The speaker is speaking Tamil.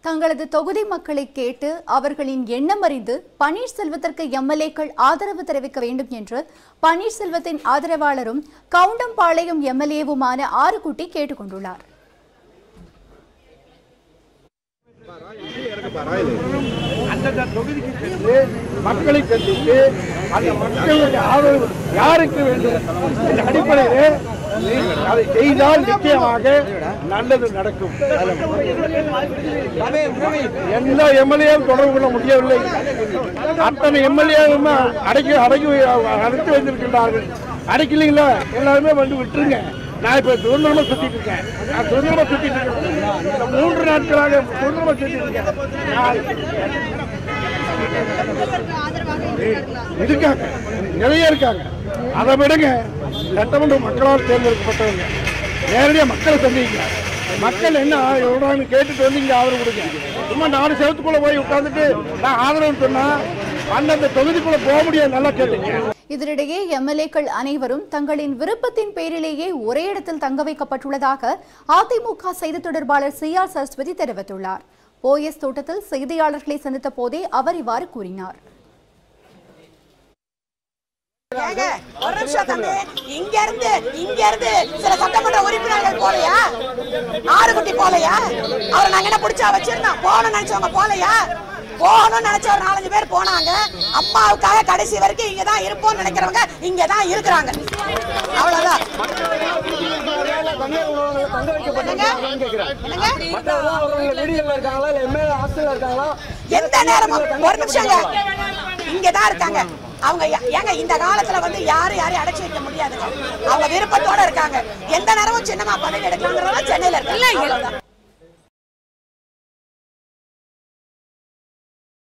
தங்களது தொகுதி மக்களை கேட்டு அவர்களின் எண்ணம் அறிந்து பன்னீர்செல்வத்திற்கு எம்எல்ஏக்கள் ஆதரவு தெரிவிக்க வேண்டும் என்று பன்னீர்செல்வத்தின் ஆதரவாளரும் கவுண்டம்பாளையம் எம்எல்ஏவுமான ஆறுகுட்டி கேட்டுக்கொண்டுள்ளார் அந்தந்த தொகுதிக்கு சென்று மக்களை சந்தித்து அந்த மக்களுடைய ஆதரவு யாருக்கு வேண்டும் என்ற அடிப்படையிலே நீங்கள் அதை செய்தால் நிச்சயமாக நல்லது நடக்கும் எந்த எம்எல்ஏவும் தொடர்பு கொள்ள முடியவில்லை அத்தனை எம்எல்ஏவும் அடக்கி அடக்கி அடைத்து வைத்திருக்கின்றார்கள் அடைக்கலீங்களா எல்லாருமே வந்து விட்டுருங்க நான் இப்ப சுதந்திரமா சுத்திட்டு இருக்கேன் நான் சுதந்திரமா சுத்திட்டு இருக்கேன் இந்த மூன்று நாட்களாக சுதந்திரமா சுத்திட்டு இருக்கேன் நான் இருக்காங்க நிறைய இருக்காங்க அதை விடுங்க சட்டமன்ற மக்களால் தேர்ந்தெடுக்கப்பட்டவங்க நேரடியாக மக்களை சந்திங்க மக்கள் என்ன எவ்வளோன்னு கேட்டுட்டு வந்து இங்கே ஆதரவு கொடுங்க சும்மா நாலு செவத்துக்குள்ள போய் உட்காந்துட்டு நான் ஆதரவு சொன்னா அந்தந்த தொகுதிக்குள்ள போக முடியாது நல்லா கேட்டுங்க இதனிடையே எம்எல்ஏக்கள் அனைவரும் தங்களின் விருப்பத்தின் பேரிலேயே ஒரே இடத்தில் தங்க வைக்கப்பட்டுள்ளதாக அதிமுக செய்தி தொடர்பாளர் சி ஆர் சரஸ்வதி தெரிவித்துள்ளார் போயஸ் தோட்டத்தில் செய்தியாளர்களை சந்தித்த போதே அவர் இவ்வாறு கூறினார் ஏங்க, ஒரு நிமிஷம் தம்பி. இங்க இருந்து இங்க இருந்து சில சட்டமன்ற உறுப்பினர்கள் போலையா ஆறுகுட்டி போலையா அவரை நாங்க என்ன பிடிச்சா வச்சிருந்தோம் போகணும்னு நினைச்சவங்க போலையா போகணும்னு நினைச்ச ஒரு நாலஞ்சு பேர் போனாங்க அம்மாவுக்காக கடைசி வரைக்கும் இங்க தான் இருப்போம்னு நினைக்கிறவங்க இங்க தான் இருக்கிறாங்க அவ்வளவுதான் என்னங்க? என்னங்க? எந்த நேரமும் ஒரு நிமிஷங்க இங்க தான் இருக்காங்க அவங்க யா- ஏங்க இந்த காலத்துல வந்து யாரும் யாரையும் அடைச்சு வைக்க முடியாதுங்க அவங்க விருப்பத்தோட இருக்காங்க எந்த நேரமும் சின்னமா பதவி எடுக்கலாங்கிறவங்க சென்னையில இருக்காங்க அவ்வளவுதான்.